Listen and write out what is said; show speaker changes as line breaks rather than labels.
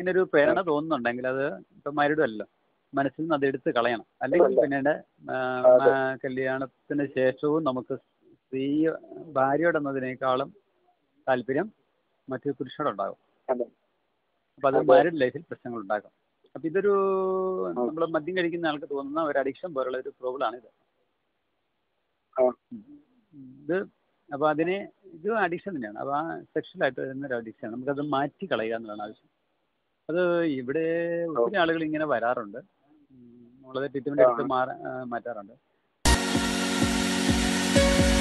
ഇങ്ങനെ ഒരു പ്രേരണ തോന്നുന്നുണ്ടെങ്കിൽ അത് ഇപ്പം മരുടല്ലോ മനസ്സിൽ നിന്ന് അത് എടുത്ത് കളയണം അല്ലെങ്കിൽ
അല്ല.
പിന്നീട് ആ,
അതെ.
ആ, കല്യാണത്തിന് ശേഷവും നമുക്ക് സ്ത്രീ ഭാര്യയോട് എന്നതിനേക്കാളും താല്പര്യം മറ്റു പുരുഷനോടുണ്ടാകും
അതെ
അപ്പോൾ അത്
അതെ.
മാരിഡ് ലൈഫിൽ പ്രശ്നങ്ങൾ ഉണ്ടാക്കും അപ്പോൾ ഇതൊരു നമ്മൾ മദ്യം കഴിക്കുന്ന ആൾക്ക് തോന്നുന്ന ഒരു അഡിക്ഷൻ പോലുള്ള ഒരു പ്രോബ്ലമാണ് ഇത്
ആ.
ഉം. ഇത് അപ്പോൾ അതിനെ ഇത് അഡിക്ഷൻ തന്നെയാണ് അപ്പോൾ ആ സെക്ഷലായിട്ട് വരുന്ന ഒരു അഡിക്ഷൻ നമുക്കത് മാറ്റി കളയുക എന്നുള്ളതാണ് ആവശ്യം അത് ഇവിടെ ഒത്തിരി ആളുകൾ ഇങ്ങനെ വരാറുണ്ട് ഉം, നമ്മളത് ട്രീറ്റ്മെൻറ്റ് എടുത്ത് മാറാ ആ, മാറ്റാറുണ്ട്